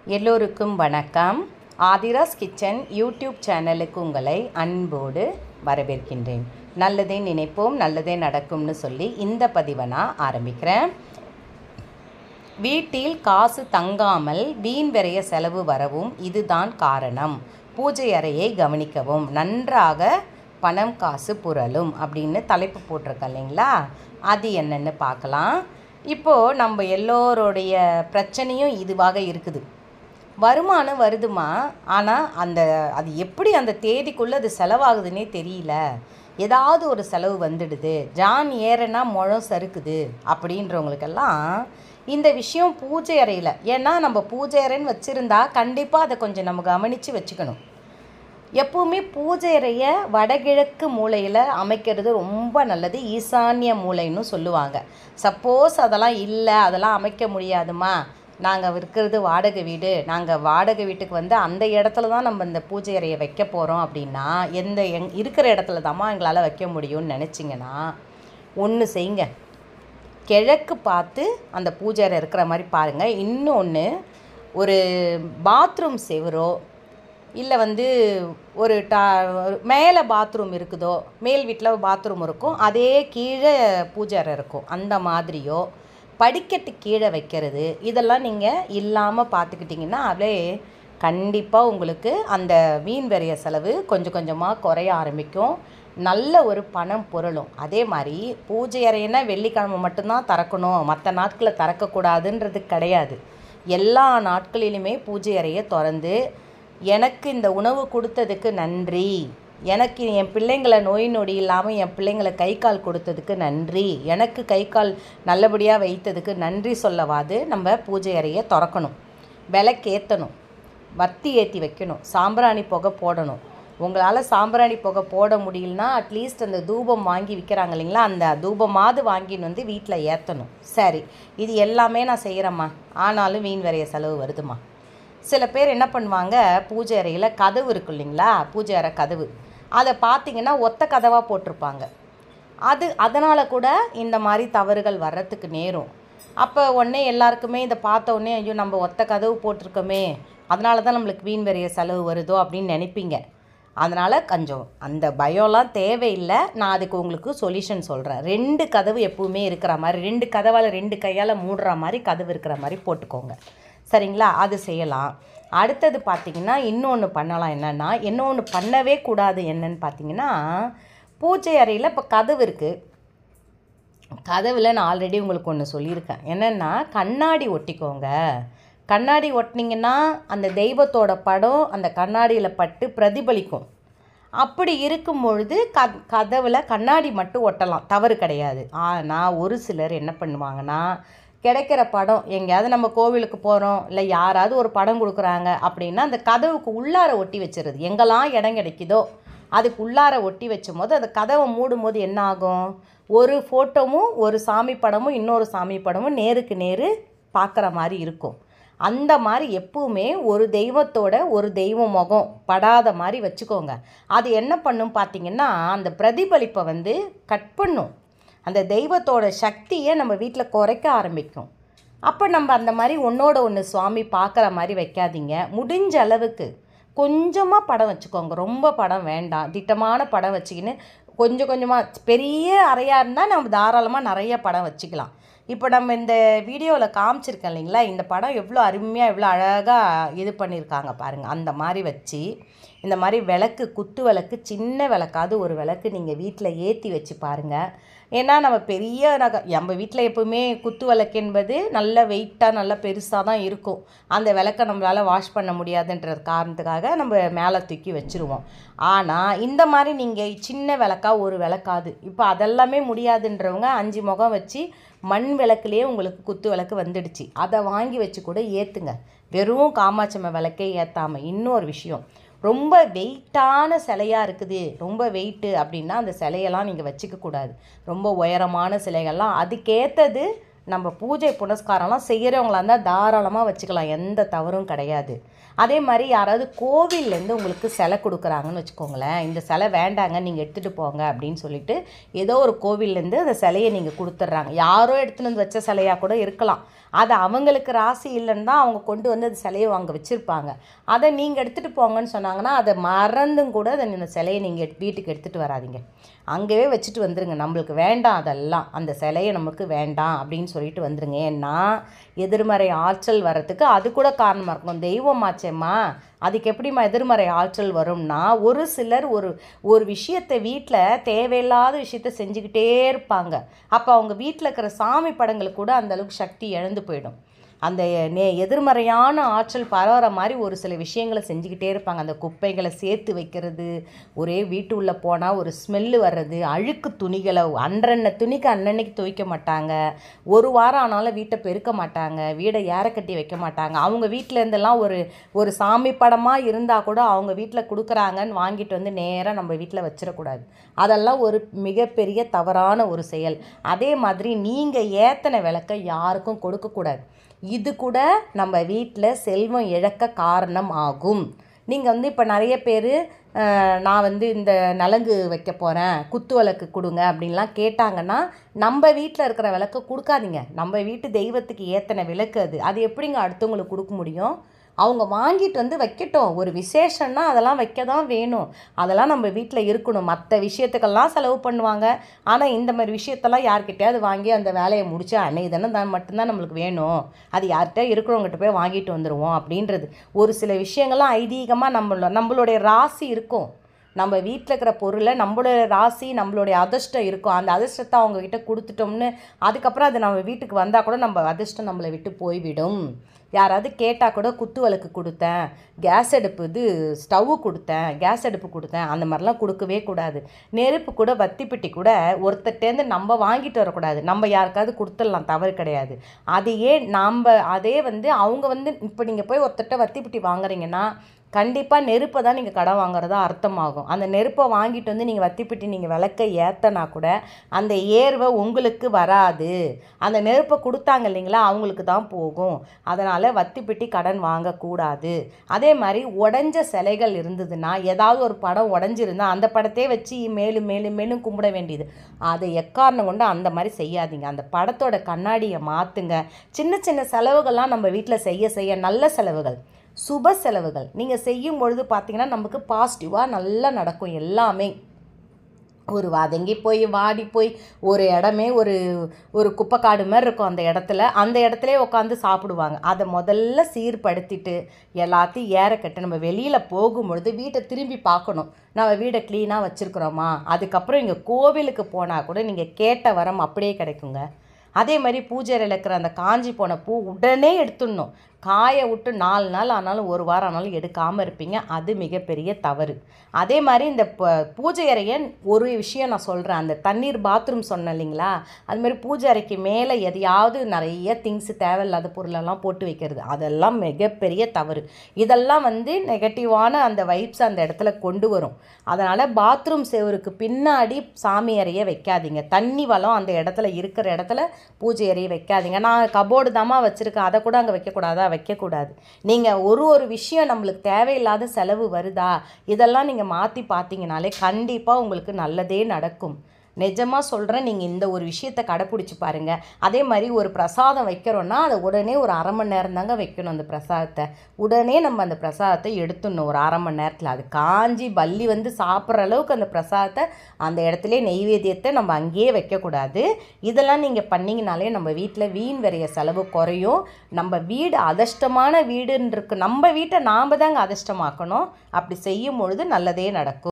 எல்லோருக்கும் வணக்கம் Aadhira's kitchen YouTube சேனலுக்கு உங்களை அன்போடு வரவேற்கின்றேன் நல்லதே நினைப்போம் நல்லதே நடக்கும்னு சொல்லி இந்த பதிவை நான் ஆரம்பிக்கிறேன் வீட்டில் காசு தங்காமல் வீண் விரைய செலவு வரவும் இதுதான் காரணம் பூஜை அறையை கவனிக்கவும் நன்றாக பணம் காசு புரளும் அப்படின்னு தலைப்பு போட்டிருக்கேன் இல்லைங்களா அது என்னன்னு பார்க்கலாம் இப்போது நம்ம எல்லோருடைய பிரச்சனையும் இதுவாக இருக்குது வருமானம் வருதுமா ஆனால் அந்த அது எப்படி அந்த தேதிக்குள்ளே அது செலவாகுதுன்னே தெரியல ஏதாவது ஒரு செலவு வந்துடுது ஜான் ஏறனா முழம் சறுக்குது அப்படின்றவங்களுக்கெல்லாம் இந்த விஷயம் பூஜை அறையில் ஏன்னா நம்ம பூஜை அறைன்னு வச்சுருந்தா கண்டிப்பாக அதை கொஞ்சம் நம்ம கவனித்து வச்சுக்கணும் எப்பவுமே பூஜை அறையை வடகிழக்கு மூலையில் அமைக்கிறது ரொம்ப நல்லது ஈசான்ய மூலைன்னு சொல்லுவாங்க சப்போஸ் அதெல்லாம் இல்லை அதெல்லாம் அமைக்க முடியாதுமா நாங்கள் இருக்கிறது வாடகை வீடு நாங்கள் வாடகை வீட்டுக்கு வந்து அந்த இடத்துல தான் நம்ம இந்த பூஜை அறையை வைக்க போகிறோம் அப்படின்னா எந்த எங் இருக்கிற இடத்துல தாம்மா எங்களால் வைக்க முடியும்னு நினச்சிங்கன்னா ஒன்று செய்யுங்க கிழக்கு பார்த்து அந்த பூஜை அறை இருக்கிற மாதிரி பாருங்கள் இன்னொன்று ஒரு பாத்ரூம் செவரோ இல்லை வந்து ஒரு டா ஒரு மேலே பாத்ரூம் இருக்குதோ மேல் வீட்டில் பாத்ரூம் இருக்கும் அதே கீழே பூஜை அறை இருக்கும் அந்த மாதிரியோ படிக்கட்டு கீழே வைக்கிறது இதெல்லாம் நீங்கள் இல்லாமல் பார்த்துக்கிட்டிங்கன்னா அப்படியே கண்டிப்பாக உங்களுக்கு அந்த வீண் விரைய செலவு கொஞ்சம் கொஞ்சமாக குறைய ஆரம்பிக்கும் நல்ல ஒரு பணம் பொருளும் அதே மாதிரி பூஜை அறையினா வெள்ளிக்கிழமை மட்டும்தான் திறக்கணும் மற்ற நாட்களில் திறக்கக்கூடாதுன்றது கிடையாது எல்லா நாட்களிலுமே பூஜை அறையை திறந்து எனக்கு இந்த உணவு கொடுத்ததுக்கு நன்றி எனக்கு என் பிள்ளைங்களை நோய் நொடி இல்லாமல் என் பிள்ளைங்களை கை கால் கொடுத்ததுக்கு நன்றி எனக்கு கை கால் நல்லபடியாக வைத்ததுக்கு நன்றி சொல்லவாது நம்ம பூஜை அறையை திறக்கணும் விளக்கேற்றணும் வத்தி ஏற்றி வைக்கணும் சாம்பிராணி புகை போடணும் உங்களால் சாம்பிராணி புகை போட முடியலனா அட்லீஸ்ட் அந்த தூபம் வாங்கி விற்கிறாங்க இல்லைங்களா அந்த தூபமாவது வாங்கின்னு வந்து வீட்டில் ஏற்றணும் சரி இது எல்லாமே நான் செய்கிறேம்மா ஆனாலும் வீண் வரைய செலவு வருதுமா சில பேர் என்ன பண்ணுவாங்க பூஜை அறையில் கதவு இருக்கு இல்லைங்களா பூஜை அறை கதவு அதை பார்த்தீங்கன்னா ஒத்த கதவாக போட்டிருப்பாங்க அது அதனால் கூட இந்த மாதிரி தவறுகள் வர்றதுக்கு நேரும் அப்போ உடனே எல்லாருக்குமே இதை பார்த்த உடனே ஐயோ நம்ம ஒத்த கதவு போட்டிருக்கோமே அதனால தான் நம்மளுக்கு வீண் வரைய செலவு வருதோ அப்படின்னு நினைப்பீங்க அதனால் கொஞ்சம் அந்த பயம்லாம் தேவையில்லை நான் அதுக்கு உங்களுக்கு சொல்யூஷன் சொல்கிறேன் ரெண்டு கதவு எப்பவுமே இருக்கிற மாதிரி ரெண்டு கதவால் ரெண்டு கையால் மூடுற மாதிரி கதவு இருக்கிற மாதிரி போட்டுக்கோங்க சரிங்களா அது செய்யலாம் அடுத்தது பார்த்திங்கன்னா இன்னொன்று பண்ணலாம் என்னென்னா இன்னொன்று பண்ணவே கூடாது என்னன்னு பார்த்தீங்கன்னா பூஜை அறையில் இப்போ கதவு இருக்குது கதவில் நான் ஆல்ரெடி உங்களுக்கு ஒன்று சொல்லியிருக்கேன் என்னென்னா கண்ணாடி ஒட்டிக்கோங்க கண்ணாடி ஒட்டினீங்கன்னா அந்த தெய்வத்தோட படம் அந்த கண்ணாடியில் பட்டு பிரதிபலிக்கும் அப்படி இருக்கும் பொழுது க கதவில் கண்ணாடி மட்டும் ஒட்டலாம் தவறு கிடையாது ஆனால் ஒரு சிலர் என்ன பண்ணுவாங்கன்னா கிடைக்கிற படம் எங்கேயாவது நம்ம கோவிலுக்கு போகிறோம் இல்லை யாராவது ஒரு படம் கொடுக்குறாங்க அப்படின்னா அந்த கதவுக்கு உள்ளார ஒட்டி வச்சிருது எங்கெல்லாம் இடம் கிடைக்குதோ அதுக்கு உள்ளார ஒட்டி வச்சும் போது அந்த கதவை மூடும் போது என்ன ஆகும் ஒரு ஃபோட்டோவும் ஒரு சாமி படமும் இன்னொரு சாமி படமும் நேருக்கு நேரு பார்க்குற மாதிரி இருக்கும் அந்த மாதிரி எப்பவுமே ஒரு தெய்வத்தோட ஒரு தெய்வ முகம் படாத மாதிரி வச்சுக்கோங்க அது என்ன பண்ணும் பார்த்தீங்கன்னா அந்த பிரதிபலிப்பை வந்து கட் பண்ணும் அந்த தெய்வத்தோட சக்தியை நம்ம வீட்டில் குறைக்க ஆரம்பிக்கும் அப்போ நம்ம அந்த மாதிரி ஒன்றோட ஒன்று சுவாமி பார்க்குற மாதிரி வைக்காதீங்க முடிஞ்ச அளவுக்கு கொஞ்சமாக படம் வச்சுக்கோங்க ரொம்ப படம் வேண்டாம் திட்டமான படம் வச்சுக்கின்னு கொஞ்சம் கொஞ்சமாக பெரிய அறையாக இருந்தால் நம்ம தாராளமாக நிறைய படம் வச்சுக்கலாம் இப்போ நம்ம இந்த வீடியோவில் காமிச்சிருக்கேன் இல்லைங்களா இந்த படம் எவ்வளோ அருமையாக எவ்வளோ அழகாக இது பண்ணியிருக்காங்க பாருங்கள் அந்த மாதிரி வச்சு இந்த மாதிரி விளக்கு குத்து விளக்கு சின்ன விளக்காவது ஒரு விளக்கு நீங்கள் வீட்டில் ஏற்றி வச்சு பாருங்கள் ஏன்னா நம்ம பெரிய நக நம்ம வீட்டில் எப்போவுமே குத்து விளக்கு என்பது நல்ல வெயிட்டாக நல்ல பெருசாக தான் இருக்கும் அந்த விளக்கை நம்மளால் வாஷ் பண்ண முடியாதுன்ற காரணத்துக்காக நம்ம மேலே தூக்கி வச்சுருவோம் ஆனால் இந்த மாதிரி நீங்கள் சின்ன விளக்கா ஒரு விளக்காது இப்போ அதெல்லாமே முடியாதுன்றவங்க அஞ்சு முகம் வச்சு மண் விளக்குலேயே உங்களுக்கு குத்து விளக்கு வந்துடுச்சு அதை வாங்கி வச்சு கூட ஏற்றுங்க வெறும் காமாட்சம்ம விளக்கே ஏற்றாமல் இன்னொரு விஷயம் ரொம்ப வெயிட்டான சிலையாக இருக்குது ரொம்ப வெயிட்டு அப்படின்னா அந்த சிலையெல்லாம் நீங்கள் வச்சுக்க கூடாது ரொம்ப உயரமான சிலைகள்லாம் அதுக்கேற்றது நம்ம பூஜை புனஸ்காரம்லாம் செய்கிறவங்களா இருந்தால் தாராளமாக வச்சுக்கலாம் எந்த தவறும் கிடையாது அதே மாதிரி யாராவது கோவில்லேருந்து உங்களுக்கு சிலை கொடுக்குறாங்கன்னு வச்சுக்கோங்களேன் இந்த சிலை வேண்டாங்க நீங்கள் எடுத்துகிட்டு போங்க அப்படின்னு சொல்லிட்டு ஏதோ ஒரு கோவில்லேருந்து அந்த சிலையை நீங்கள் கொடுத்துட்றாங்க யாரோ எடுத்துகிட்டு வந்து வச்ச சிலையாக கூட இருக்கலாம் அது அவங்களுக்கு ராசி இல்லைன்னு தான் அவங்க கொண்டு வந்து அது சிலையை அங்கே வச்சுருப்பாங்க அதை நீங்கள் எடுத்துகிட்டு போங்கன்னு சொன்னாங்கன்னா அதை மறந்தும் கூட அதை இந்த சிலையை நீங்கள் வீட்டுக்கு எடுத்துகிட்டு வராதீங்க அங்கேயே வச்சுட்டு வந்துருங்க நம்மளுக்கு வேண்டாம் அதெல்லாம் அந்த சிலையை நமக்கு வேண்டாம் அப்படின்னு சொல்லிட்டு வந்துருங்க ஏன்னா எதிர்மறை ஆற்றல் வர்றதுக்கு அது கூட காரணமாக இருக்கும் தெய்வமாச்சேம்மா அதுக்கு எப்படிம்மா எதிர்மறை ஆற்றல் வரும்னா ஒரு சிலர் ஒரு ஒரு விஷயத்தை வீட்டில் தேவையில்லாத விஷயத்த செஞ்சுக்கிட்டே இருப்பாங்க அப்போ அவங்க வீட்டில் இருக்கிற சாமி படங்களுக்கு கூட அந்த அளவுக்கு சக்தி இழந்து போயிடும் அந்த நே எதிர்மறையான ஆற்றல் பரவுற மாதிரி ஒரு சில விஷயங்களை செஞ்சுக்கிட்டே இருப்பாங்க அந்த குப்பைகளை சேர்த்து வைக்கிறது ஒரே வீட்டு உள்ளே போனால் ஒரு ஸ்மெல்லு வர்றது அழுக்கு துணிகளை அன்றன்ன துணிக்கு அன்னன்னைக்கு துவைக்க மாட்டாங்க ஒரு வாரம் ஆனாலும் வீட்டை பெருக்க மாட்டாங்க வீடை ஏற கட்டி வைக்க மாட்டாங்க அவங்க வீட்டில் இருந்தெல்லாம் ஒரு ஒரு சாமி படமாக இருந்தால் கூட அவங்க வீட்டில் கொடுக்குறாங்கன்னு வாங்கிட்டு வந்து நேராக நம்ம வீட்டில் வச்சிடக்கூடாது அதெல்லாம் ஒரு மிகப்பெரிய தவறான ஒரு செயல் அதே மாதிரி நீங்கள் ஏத்தனை விளக்க யாருக்கும் கொடுக்கக்கூடாது இது கூட நம்ம வீட்டில் செல்வம் இழக்க காரணம் ஆகும் நீங்கள் வந்து இப்போ நிறைய பேர் நான் வந்து இந்த நலங்கு வைக்க போகிறேன் குத்து விளக்கு கொடுங்க அப்படின்லாம் கேட்டாங்கன்னா நம்ம வீட்டில் இருக்கிற விளக்கு கொடுக்காதீங்க நம்ம வீட்டு தெய்வத்துக்கு ஏற்றின விளக்கு அது அது எப்படிங்க அடுத்தவங்களுக்கு கொடுக்க முடியும் அவங்க வாங்கிட்டு வந்து வைக்கட்டும் ஒரு விசேஷம்னா அதெல்லாம் வைக்க தான் வேணும் அதெல்லாம் நம்ம வீட்டில் இருக்கணும் மற்ற விஷயத்துக்கெல்லாம் செலவு பண்ணுவாங்க ஆனால் இந்த மாதிரி விஷயத்தெல்லாம் யார்கிட்டயாவது வாங்கி அந்த வேலையை முடிச்சு அன்னைக்கு தானே தான் மட்டும்தான் நம்மளுக்கு வேணும் அது யார்கிட்ட இருக்கிறவங்ககிட்ட போய் வாங்கிட்டு வந்துடுவோம் அப்படின்றது ஒரு சில விஷயங்கள்லாம் ஐதீகமாக நம்மள நம்மளுடைய ராசி இருக்கும் நம்ம வீட்டில் இருக்கிற பொருளை நம்மளோட ராசி நம்மளுடைய அதிர்ஷ்டம் இருக்கும் அந்த அதிர்ஷ்டத்தை அவங்கக்கிட்ட கொடுத்துட்டோம்னு அதுக்கப்புறம் அது நம்ம வீட்டுக்கு வந்தால் கூட நம்ம அதிர்ஷ்டம் நம்மளை விட்டு போய்விடும் யாராவது கேட்டால் கூட குத்து விளக்கு கொடுத்தேன் கேஸ் அடுப்பு இது ஸ்டவ்வு கொடுத்தேன் கேஸ் அடுப்பு கொடுத்தேன் அந்த மாதிரிலாம் கொடுக்கவே கூடாது நெருப்பு கூட வத்தி பெட்டி கூட ஒருத்தர்ட்டேருந்து நம்ம வாங்கிட்டு வரக்கூடாது நம்ம யாருக்காவது கொடுத்துடலாம் தவறு கிடையாது அதையே நாம் அதே வந்து அவங்க வந்து இப்போ நீங்கள் போய் ஒருத்தர்ட்ட வத்தி பெட்டி வாங்குறீங்கன்னா கண்டிப்பாக நெருப்பை தான் நீங்கள் கடன் வாங்குறதா அர்த்தமாகும் அந்த நெருப்பை வாங்கிட்டு வந்து நீங்கள் வத்திப்பிட்டு நீங்கள் விளக்க ஏற்றனா கூட அந்த ஏர்வை உங்களுக்கு வராது அந்த நெருப்பை கொடுத்தாங்க இல்லைங்களா அவங்களுக்கு தான் போகும் அதனால் வத்திப்பிட்டி கடன் வாங்கக்கூடாது அதே மாதிரி உடஞ்ச சிலைகள் இருந்ததுன்னா ஏதாவது ஒரு படம் உடஞ்சிருந்தா அந்த படத்தையே வச்சு மேலும் மேலும் மேலும் கும்பிட வேண்டியது அதை எக்காரணம் கொண்டு அந்த மாதிரி செய்யாதீங்க அந்த படத்தோட கண்ணாடியை மாற்றுங்க சின்ன சின்ன செலவுகள்லாம் நம்ம வீட்டில் செய்ய செய்ய நல்ல செலவுகள் சுப செலவுகள் நீங்கள் செய்யும் பொழுது பார்த்தீங்கன்னா நமக்கு பாசிட்டிவாக நல்லா நடக்கும் எல்லாமே ஒரு வதங்கி போய் வாடி போய் ஒரு இடமே ஒரு ஒரு குப்பைக்காடு மாதிரி இருக்கும் அந்த இடத்துல அந்த இடத்துலே உட்காந்து சாப்பிடுவாங்க அதை முதல்ல சீர்படுத்திட்டு எல்லாத்தையும் ஏறக்கட்டு நம்ம வெளியில் போகும்பொழுது வீட்டை திரும்பி பார்க்கணும் நம்ம வீடை க்ளீனாக வச்சுருக்குறோமா அதுக்கப்புறம் இங்கே கோவிலுக்கு போனால் கூட நீங்கள் கேட்ட வரம் அப்படியே கிடைக்குங்க அதே மாதிரி பூஜையில் இருக்கிற அந்த காஞ்சி போன பூ உடனே எடுத்துடணும் காய விட்டு நாலு நாள் ஆனாலும் ஒரு வாரம் ஆனாலும் எடுக்காமல் இருப்பீங்க அது மிகப்பெரிய தவறு அதே மாதிரி இந்த ப பூஜை அறையை ஒரு விஷயம் நான் சொல்கிறேன் அந்த தண்ணீர் பாத்ரூம் சொன்னேன் இல்லைங்களா அது மாதிரி பூஜை அறைக்கு மேலே எதையாவது நிறைய திங்ஸ் தேவையில்லாத பொருளெல்லாம் போட்டு வைக்கிறது அதெல்லாம் மிகப்பெரிய தவறு இதெல்லாம் வந்து நெகட்டிவான அந்த வைப்ஸ் அந்த இடத்துல கொண்டு வரும் அதனால் பாத்ரூம் செவருக்கு பின்னாடி சாமி அறையை வைக்காதீங்க தண்ணி வளம் அந்த இடத்துல இருக்கிற இடத்துல பூஜை அறையை வைக்காதீங்க நான் கபோர்டு தாம்மா வச்சுருக்கேன் அதை கூட அங்கே வைக்கக்கூடாதா வைக்கக்கூடாது நீங்கள் ஒரு ஒரு விஷயம் நம்மளுக்கு தேவையில்லாத செலவு வருதா இதெல்லாம் நீங்கள் மாற்றி பார்த்தீங்கனாலே கண்டிப்பாக உங்களுக்கு நல்லதே நடக்கும் நிஜமாக சொல்கிறேன் நீங்கள் இந்த ஒரு விஷயத்தை கடைப்பிடிச்சி பாருங்கள் அதே மாதிரி ஒரு பிரசாதம் வைக்கிறோன்னா அதை உடனே ஒரு அரை மணி நேரம் தாங்க வைக்கணும் அந்த பிரசாதத்தை உடனே நம்ம அந்த பிரசாதத்தை எடுத்துடணும் ஒரு அரை மணி நேரத்தில் அது காஞ்சி பல்லி வந்து சாப்பிட்ற அளவுக்கு அந்த பிரசாதத்தை அந்த இடத்துல நெய்வேத்தியத்தை நம்ம அங்கேயே வைக்கக்கூடாது இதெல்லாம் நீங்கள் பண்ணிங்கனாலே நம்ம வீட்டில் வீண் விரைய செலவு குறையும் நம்ம வீடு அதிர்ஷ்டமான வீடுன்னு இருக்கு நம்ம வீட்டை நாம் தாங்க அதிர்ஷ்டமாக்கணும் அப்படி செய்யும் பொழுது நல்லதே நடக்கும்